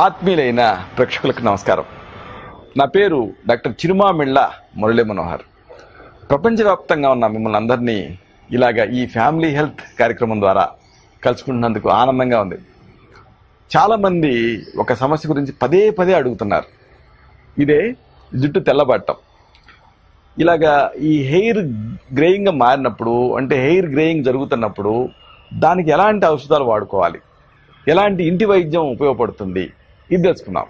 ఆత్మీయులైన ప్రేక్షకులకు నమస్కారం నా పేరు డాక్టర్ చిరుమామిళ్ళ మురళీ మనోహర్ ప్రపంచవ్యాప్తంగా ఉన్న మిమ్మల్ని అందరినీ ఇలాగ ఈ ఫ్యామిలీ హెల్త్ కార్యక్రమం ద్వారా కలుసుకుంటున్నందుకు ఆనందంగా ఉంది చాలామంది ఒక సమస్య గురించి పదే పదే అడుగుతున్నారు ఇదే జుట్టు తెల్లబట్టం ఇలాగా ఈ హెయిర్ గ్రేయింగ్గా మారినప్పుడు అంటే హెయిర్ గ్రేయింగ్ జరుగుతున్నప్పుడు దానికి ఎలాంటి ఔషధాలు వాడుకోవాలి ఎలాంటి ఇంటి వైద్యం ఉపయోగపడుతుంది ఇది తెలుసుకుందాం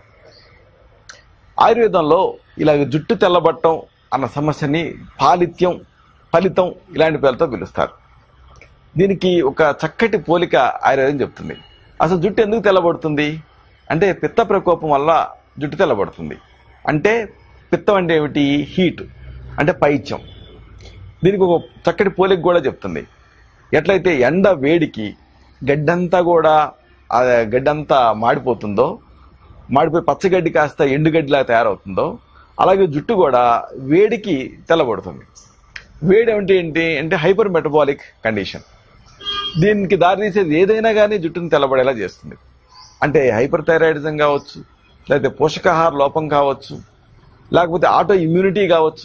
ఆయుర్వేదంలో ఇలాగ జుట్టు తెల్లబట్టం అన్న సమస్యని పాలిత్యం ఫలితం ఇలాంటి పేర్లతో పిలుస్తారు దీనికి ఒక చక్కటి పోలిక ఆయుర్వేదం చెప్తుంది అసలు జుట్టు ఎందుకు తెల్లబడుతుంది అంటే పిత్త ప్రకోపం వల్ల జుట్టు తెల్లబడుతుంది అంటే పిత్తం అంటే ఏమిటి హీట్ అంటే పైత్యం దీనికి ఒక చక్కటి పోలిక కూడా చెప్తుంది ఎట్లయితే ఎండ వేడికి గడ్డంతా కూడా ఆ గడ్డంతా మాడిపోతుందో మాడిపోయి పచ్చగడ్డి కాస్త ఎండుగడ్డిలా తయారవుతుందో అలాగే జుట్టు కూడా వేడికి తెల్లబడుతుంది వేడి అంటే ఏంటి అంటే హైపర్ మెటబాలిక్ కండిషన్ దీనికి దారితీసేది ఏదైనా కానీ జుట్టుని తెల్లబడేలా చేస్తుంది అంటే హైపర్ థైరాయిడిజం కావచ్చు లేకపోతే పోషకాహార లోపం కావచ్చు లేకపోతే ఆటో ఇమ్యూనిటీ కావచ్చు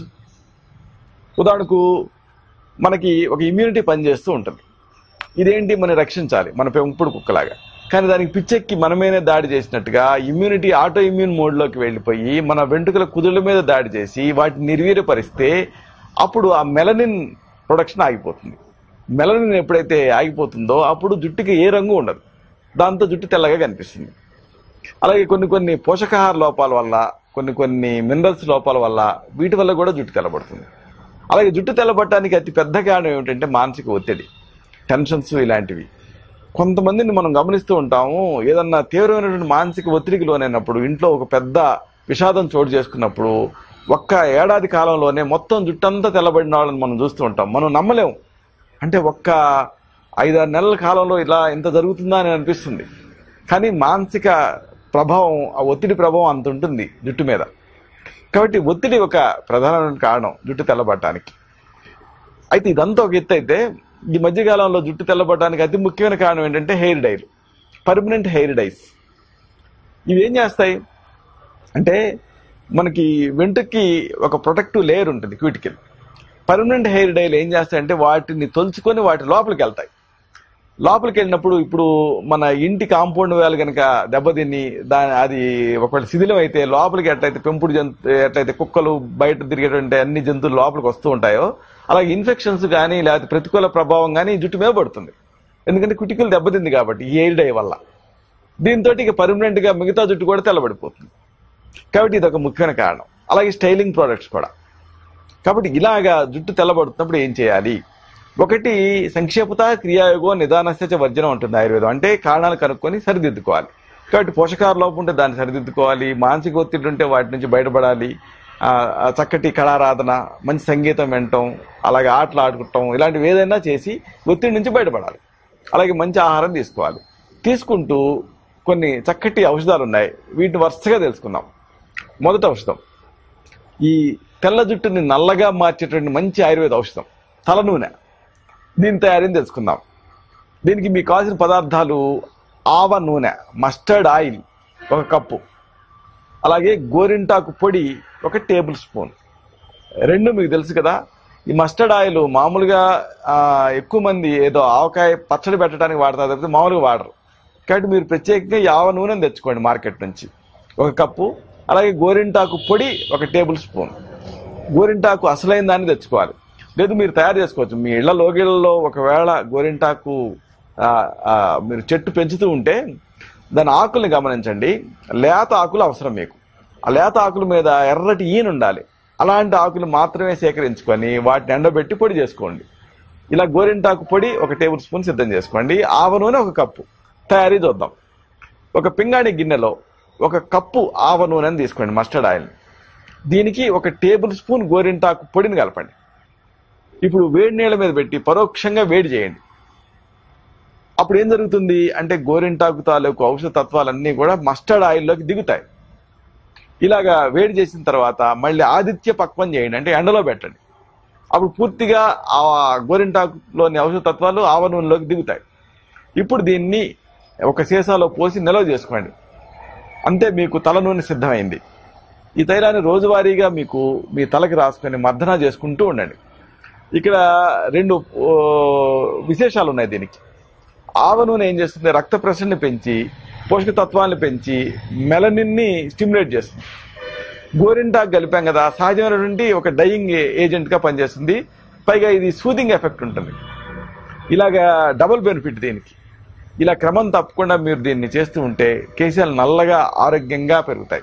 ఉదాహరణకు మనకి ఒక ఇమ్యూనిటీ పనిచేస్తూ ఉంటుంది ఇదేంటి మనం రక్షించాలి మన పెంపుడు కుక్కలాగా కానీ దానికి పిచ్చెక్కి మనమేనే దాడి చేసినట్టుగా ఇమ్యూనిటీ ఆటో ఇమ్యూన్ మోడ్లోకి వెళ్ళిపోయి మన వెంట్రుకల కుదుళ్ళ మీద దాడి చేసి వాటిని నిర్వీర్యపరిస్తే అప్పుడు ఆ మెలనిన్ ప్రొడక్షన్ ఆగిపోతుంది మెలనిన్ ఎప్పుడైతే ఆగిపోతుందో అప్పుడు జుట్టుకి ఏ రంగు ఉండదు దాంతో జుట్టు తెల్లగా కనిపిస్తుంది అలాగే కొన్ని కొన్ని పోషకాహార లోపాల వల్ల కొన్ని కొన్ని మినరల్స్ లోపాల వల్ల వీటి వల్ల కూడా జుట్టు తెల్లబడుతుంది అలాగే జుట్టు తెల్లబడటానికి అతి పెద్ద కారణం ఏమిటంటే మానసిక ఒత్తిడి టెన్షన్స్ ఇలాంటివి కొంతమందిని మనం గమనిస్తూ ఉంటాము ఏదన్నా తీవ్రమైనటువంటి మానసిక ఒత్తిడికి లోనైనప్పుడు ఇంట్లో ఒక పెద్ద విషాదం చోటు చేసుకున్నప్పుడు ఒక్క ఏడాది కాలంలోనే మొత్తం జుట్టంతా తెల్లబడిన వాళ్ళని మనం చూస్తూ ఉంటాం మనం నమ్మలేము అంటే ఒక్క ఐదారు నెలల కాలంలో ఇలా ఇంత జరుగుతుందా అని అనిపిస్తుంది కానీ మానసిక ప్రభావం ఆ ఒత్తిడి ప్రభావం అంత ఉంటుంది జుట్టు మీద కాబట్టి ఒత్తిడి ఒక ప్రధానమైన కారణం జుట్టు తెల్లబడటానికి అయితే ఇదంతా ఒక ఎత్తు అయితే ఈ మధ్యకాలంలో జుట్టు తెల్లబడడానికి అతి ముఖ్యమైన కారణం ఏంటంటే హెయిర్ డైలు పర్మనెంట్ హెయిర్ డైస్ ఇవి ఏం చేస్తాయి అంటే మనకి వెంట్రుకి ఒక ప్రొటెక్టివ్ లేయర్ ఉంటుంది క్యూటికల్ పర్మనెంట్ హెయిర్ డైలు ఏం చేస్తాయంటే వాటిని తొలుచుకొని వాటి లోపలికి వెళ్తాయి లోపలికి వెళ్ళినప్పుడు ఇప్పుడు మన ఇంటి కాంపౌండ్ వేలు కనుక దెబ్బతిని దాని అది ఒకవేళ శిథిలం అయితే లోపలికి ఎట్లయితే పెంపుడు జంతు ఎట్లయితే కుక్కలు బయట తిరిగేటువంటి అన్ని జంతువులు లోపలికి వస్తూ ఉంటాయో అలాగే ఇన్ఫెక్షన్స్ కానీ లేకపోతే ప్రతికూల ప్రభావం కానీ జుట్టు మీద పడుతుంది ఎందుకంటే కుటికలు దెబ్బతింది కాబట్టి ఈ ఎయిర్ డై వల్ల దీంతో ఇక పర్మనెంట్ గా మిగతా జుట్టు కూడా తెల్లబడిపోతుంది కాబట్టి ఇది ఒక ముఖ్యమైన కారణం అలాగే స్టైలింగ్ ప్రోడక్ట్స్ కూడా కాబట్టి ఇలాగా జుట్టు తెల్లబడుతున్నప్పుడు ఏం చేయాలి ఒకటి సంక్షేపత క్రియాయోగో నిదానస్య చ వర్జనం ఉంటుంది ఆయుర్వేదం అంటే కారణాలు కనుక్కొని సరిదిద్దుకోవాలి కాబట్టి పోషకాహార లోపం ఉంటే దాన్ని సరిదిద్దుకోవాలి మానసిక ఒత్తిడి ఉంటే వాటి నుంచి బయటపడాలి ఆ, ఆ చక్కటి కళారాధన మంచి సంగీతం వినటం అలాగే ఆటలు ఆడుకుంటాం ఇలాంటివి ఏదైనా చేసి ఒత్తిడి నుంచి బయటపడాలి అలాగే మంచి ఆహారం తీసుకోవాలి తీసుకుంటూ కొన్ని చక్కటి ఔషధాలు ఉన్నాయి వీటిని వరుసగా తెలుసుకుందాం మొదటి ఔషధం ఈ తెల్ల జుట్టుని నల్లగా మార్చేటువంటి మంచి ఆయుర్వేద ఔషధం తల నూనె దీని తయారీని తెలుసుకుందాం దీనికి మీకు కావాల్సిన పదార్థాలు ఆవ నూనె మస్టర్డ్ ఆయిల్ ఒక కప్పు అలాగే గోరింటాకు పొడి ఒక టేబుల్ స్పూన్ రెండు మీకు తెలుసు కదా ఈ మస్టర్డ్ ఆయిల్ మామూలుగా ఆ, ఎక్కువ మంది ఏదో ఆవకాయ పచ్చడి పెట్టడానికి వాడతారు తప్పితే మామూలుగా వాడరు కాబట్టి మీరు ప్రత్యేకంగా ఈ ఆవ నూనెని తెచ్చుకోండి మార్కెట్ నుంచి ఒక కప్పు అలాగే గోరింటాకు పొడి ఒక టేబుల్ స్పూన్ గోరింటాకు అసలైన దాన్ని తెచ్చుకోవాలి లేదు మీరు తయారు చేసుకోవచ్చు మీ ఇళ్ల లోగిళ్ళలో ఒకవేళ గోరింటాకు ఆ, ఆ, మీరు చెట్టు పెంచుతూ ఉంటే దాని ఆకుల్ని గమనించండి లేత ఆకులు అవసరం మీకు ఆ లేత ఆకుల మీద ఎర్రటి ఈయన ఉండాలి అలాంటి ఆకులు మాత్రమే సేకరించుకొని వాటిని ఎండబెట్టి పొడి చేసుకోండి ఇలా గోరింటాకు పొడి ఒక టేబుల్ స్పూన్ సిద్ధం చేసుకోండి ఆవ నూనె ఒక కప్పు తయారీ చూద్దాం ఒక పింగాణి గిన్నెలో ఒక కప్పు ఆవ నూనెని తీసుకోండి మస్టర్డ్ ఆయిల్ దీనికి ఒక టేబుల్ స్పూన్ గోరింటాకు పొడిని కలపండి ఇప్పుడు వేడి నీళ్ళ మీద పెట్టి పరోక్షంగా వేడి చేయండి అప్పుడు ఏం జరుగుతుంది అంటే గోరింటాకు తాలూకు ఔషధ తత్వాలన్నీ కూడా మస్టర్డ్ ఆయిల్లోకి దిగుతాయి ఇలాగా వేడి చేసిన తర్వాత మళ్ళీ ఆదిత్య పక్వం చేయండి అంటే ఎండలో పెట్టండి అప్పుడు పూర్తిగా ఆ గోరింటాకులోని ఔషధ తత్వాలు ఆవ నూనెలోకి దిగుతాయి ఇప్పుడు దీన్ని ఒక సీసాలో పోసి నిల్వ చేసుకోండి అంతే మీకు తల నూనె సిద్ధమైంది ఈ తైలాన్ని రోజువారీగా మీకు మీ తలకి రాసుకొని మర్దన చేసుకుంటూ ఉండండి ఇక్కడ రెండు ఓ, విశేషాలు ఉన్నాయి దీనికి ఆవ నూనె ఏం చేస్తుంది రక్త ప్రెషర్ని పెంచి పోషకతత్వాన్ని పెంచి మెలనిన్ని స్టిమ్యులేట్ చేస్తుంది గోరింటాకు కలిపాం కదా సహజమైనటువంటి ఒక డయింగ్ ఏజెంట్ గా పనిచేస్తుంది పైగా ఇది సూదింగ్ ఎఫెక్ట్ ఉంటుంది ఇలాగా డబుల్ బెనిఫిట్ దీనికి ఇలా క్రమం తప్పకుండా మీరు దీన్ని చేస్తూ ఉంటే కేసీఎల్ నల్లగా ఆరోగ్యంగా పెరుగుతాయి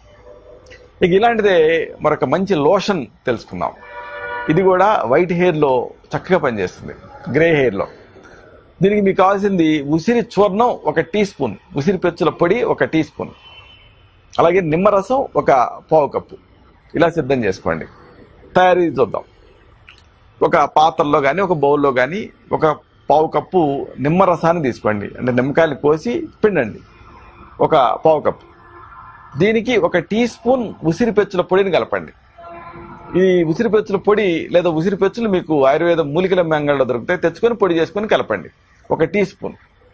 ఇక ఇలాంటిదే మరొక మంచి లోషన్ తెలుసుకుందాం ఇది కూడా వైట్ హెయిర్ లో చక్కగా పనిచేస్తుంది గ్రే హెయిర్ లో దీనికి మీకు కావాల్సింది ఉసిరి చూర్ణం ఒక టీ స్పూన్ ఉసిరి పెచ్చుల పొడి ఒక టీ స్పూన్ అలాగే నిమ్మరసం ఒక పావు కప్పు ఇలా సిద్ధం చేసుకోండి తయారీ చూద్దాం ఒక పాత్రలో కానీ ఒక బౌల్లో కానీ ఒక పావు కప్పు నిమ్మరసాన్ని తీసుకోండి అంటే నిమ్మకాయలు కోసి పిండండి ఒక పావు కప్పు దీనికి ఒక టీ స్పూన్ ఉసిరి పెచ్చుల పొడిని కలపండి ఈ ఉసిరి పెచ్చుల పొడి లేదా ఉసిరి పెచ్చులు మీకు ఆయుర్వేద మూలికల మెంగళలో దొరుకుతాయి తెచ్చుకొని పొడి చేసుకొని కలపండి ఒక టీ స్పూన్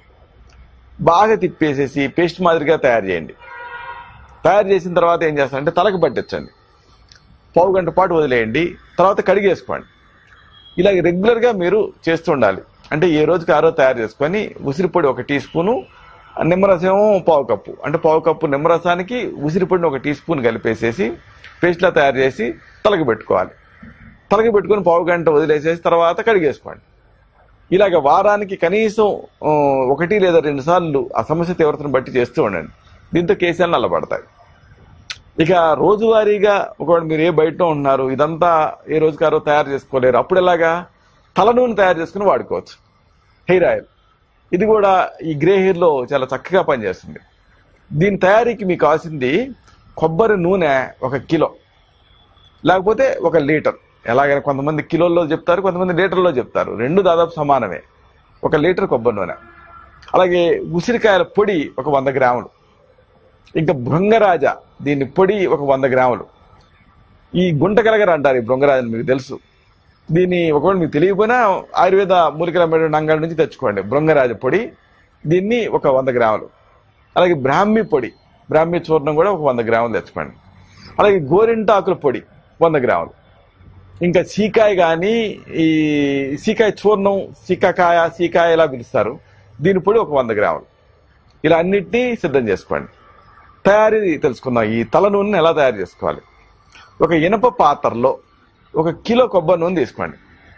బాగా తిప్పేసేసి పేస్ట్ మాదిరిగా తయారు చేయండి తయారు చేసిన తర్వాత ఏం చేస్తారంటే తలకు పట్టించండి పావు గంట పాటు వదిలేయండి తర్వాత కడిగేసుకోండి ఇలాగ రెగ్యులర్గా మీరు చేస్తూ ఉండాలి అంటే ఏ రోజుకి ఆ రోజు తయారు చేసుకొని ఉసిరిపొడి ఒక టీ స్పూను నిమ్మరసం పావు కప్పు అంటే పావు కప్పు నిమ్మరసానికి ఉసిరిపొడిని ఒక టీ స్పూన్ కలిపేసేసి పేస్ట్లా తయారు చేసి తలకి పెట్టుకోవాలి తలకి పెట్టుకొని పావు గంట వదిలేసేసి తర్వాత కడిగేసుకోండి ఇలాగ వారానికి కనీసం ఆ, ఒకటి లేదా రెండు సార్లు ఆ సమస్య తీవ్రతను బట్టి చేస్తూ ఉండండి దీంతో కేసులు నల్లబడతాయి ఇక రోజువారీగా ఒకవేళ మీరు ఏ బయట ఉన్నారు ఇదంతా ఏ రోజుకారో తయారు చేసుకోలేరు అప్పుడు ఎలాగా తల నూనె తయారు చేసుకుని వాడుకోవచ్చు హెయిర్ ఆయిల్ ఇది కూడా ఈ గ్రే హెయిర్ లో చాలా చక్కగా పనిచేస్తుంది దీని తయారీకి మీకు కావాల్సింది కొబ్బరి నూనె ఒక కిలో లేకపోతే ఒక లీటర్ ఎలాగైనా కొంతమంది కిలోల్లో చెప్తారు కొంతమంది లీటర్లో చెప్తారు రెండు దాదాపు సమానమే ఒక లీటర్ కొబ్బరి నూనె అలాగే ఉసిరికాయల పొడి ఒక వంద గ్రాములు ఇంకా భృంగరాజ దీని పొడి ఒక వంద గ్రాములు ఈ గుంటగలగర అంటారు ఈ భృంగరాజని మీకు తెలుసు దీన్ని ఒకవేళ మీకు తెలియకపోయినా ఆయుర్వేద మూలికల మేడ అంగడి నుంచి తెచ్చుకోండి భృంగరాజ పొడి దీన్ని ఒక వంద గ్రాములు అలాగే బ్రాహ్మి పొడి బ్రాహ్మి చూర్ణం కూడా ఒక వంద గ్రాములు తెచ్చుకోండి అలాగే గోరింటాకుల పొడి వంద గ్రాములు ఇంకా సీకాయ కానీ ఈ సీకాయ చూర్ణం సీకాకాయ సీకాయ ఇలా పిలుస్తారు దీని పొడి ఒక వంద గ్రాములు ఇలా అన్నిటినీ సిద్ధం చేసుకోండి తయారీ తెలుసుకుందాం ఈ తల నూనెని ఎలా తయారు చేసుకోవాలి ఒక ఇనప పాత్రలో ఒక కిలో కొబ్బరి నూనె తీసుకోండి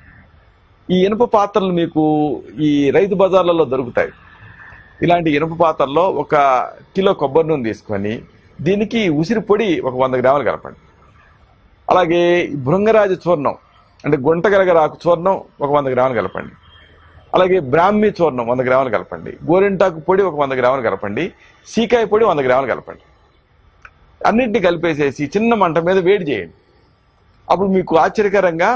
ఈ ఇనుప పాత్రలు మీకు ఈ రైతు బజార్లలో దొరుకుతాయి ఇలాంటి ఇనుప పాత్రలో ఒక కిలో కొబ్బరి నూనె తీసుకొని దీనికి ఉసిరి పొడి ఒక వంద గ్రాములు కలపండి అలాగే భృంగరాజ చూర్ణం అంటే గుంటగలగరాకు చూర్ణం ఒక వంద గ్రాములు కలపండి అలాగే బ్రాహ్మీ చూర్ణం వంద గ్రాములు కలపండి గోరింటాకు పొడి ఒక వంద గ్రాములు కలపండి సీకాయ పొడి వంద గ్రాములు కలపండి అన్నింటినీ కలిపేసేసి చిన్న మంట మీద వేడి చేయండి అప్పుడు మీకు ఆశ్చర్యకరంగా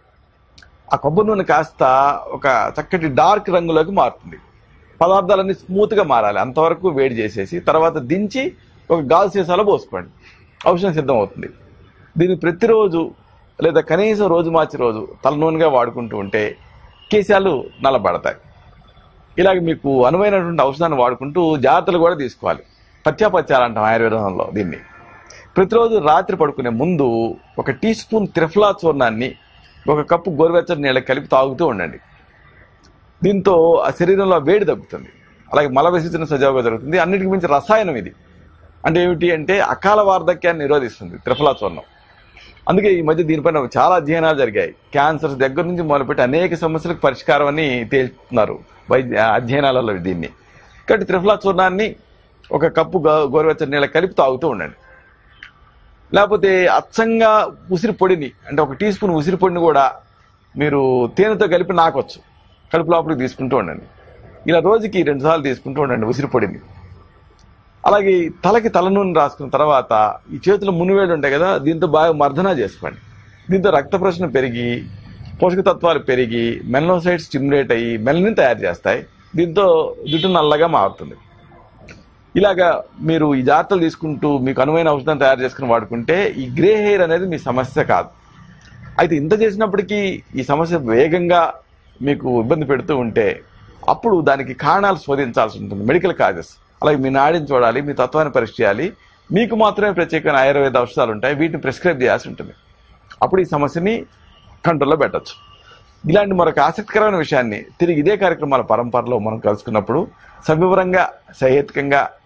ఆ కొబ్బరి నూనె కాస్త ఒక చక్కటి డార్క్ రంగులోకి మారుతుంది పదార్థాలన్నీ స్మూత్ గా మారాలి అంతవరకు వేడి చేసేసి తర్వాత దించి ఒక గాజు సీసాలో పోసుకోండి ఔషధం సిద్ధం అవుతుంది దీన్ని ప్రతిరోజు లేదా కనీసం రోజు మార్చి రోజు తల నూనెగా వాడుకుంటూ ఉంటే కేశాలు నల్లబడతాయి ఇలాగ మీకు అనువైనటువంటి ఔషధాన్ని వాడుకుంటూ జాగ్రత్తలు కూడా తీసుకోవాలి పత్యాపత్యాలు అంటాం ఆయుర్వేదంలో దీన్ని ప్రతిరోజు రాత్రి పడుకునే ముందు ఒక టీ స్పూన్ త్రిఫలా చూర్ణాన్ని ఒక కప్పు గోరువెచ్చని నీళ్ళకి కలిపి తాగుతూ ఉండండి దీంతో ఆ శరీరంలో ఆ వేడి తగ్గుతుంది అలాగే మల విసర్జన సజావుగా జరుగుతుంది అన్నిటికి మించి రసాయనం ఇది అంటే ఏమిటి అంటే అకాల వార్ధక్యాన్ని నిరోధిస్తుంది త్రిఫలా చూర్ణం అందుకే ఈ మధ్య దీనిపైన చాలా అధ్యయనాలు జరిగాయి క్యాన్సర్స్ దగ్గర నుంచి మొదలుపెట్టి అనేక సమస్యలకు పరిష్కారం అని తేల్చుతున్నారు వైద్య అధ్యయనాలలో దీన్ని కాబట్టి త్రిఫలా చూర్ణాన్ని ఒక కప్పు గో- గోరువెచ్చని నీళ్ళ కలిపి తాగుతూ ఉండండి లేకపోతే అచ్చంగా ఉసిరి పొడిని అంటే ఒక టీ స్పూన్ ఉసిరి పొడిని కూడా మీరు తేనెతో కలిపి నాకొచ్చు కడుపు లోపలికి తీసుకుంటూ ఉండండి ఇలా రోజుకి రెండు సార్లు తీసుకుంటూ ఉండండి ఉసిరి పొడిని అలాగే ఈ తలకి తల నూనె రాసుకున్న తర్వాత ఈ చేతులు మునివేళ్ళు ఉంటాయి కదా దీంతో బాగా మర్దన చేసుకోండి దీంతో రక్త ప్రశ్న పెరిగి పోషకతత్వాలు పెరిగి మెలనోసైడ్ స్టిమ్యులేట్ అయ్యి మెలనిన్ తయారు చేస్తాయి దీంతో జుట్టు నల్లగా మారుతుంది ఇలాగా మీరు ఈ జాగ్రత్తలు తీసుకుంటూ మీకు అనువైన ఔషధం తయారు చేసుకుని వాడుకుంటే ఈ గ్రే హెయిర్ అనేది మీ సమస్య కాదు అయితే ఇంత చేసినప్పటికీ ఈ సమస్య వేగంగా మీకు ఇబ్బంది పెడుతూ ఉంటే అప్పుడు దానికి కారణాలు శోధించాల్సి ఉంటుంది మెడికల్ కాజెస్ అలాగే మీ నాడిని చూడాలి మీ తత్వాన్ని పరీక్ష చేయాలి మీకు మాత్రమే ప్రత్యేకమైన ఆయుర్వేద ఔషధాలు ఉంటాయి వీటిని ప్రిస్క్రైబ్ చేయాల్సి ఉంటుంది అప్పుడు ఈ సమస్యని కంట్రోల్లో పెట్టచ్చు ఇలాంటి మరొక ఆసక్తికరమైన విషయాన్ని తిరిగి ఇదే కార్యక్రమాల పరంపరలో మనం కలుసుకున్నప్పుడు సవివరంగా సహేతుకంగా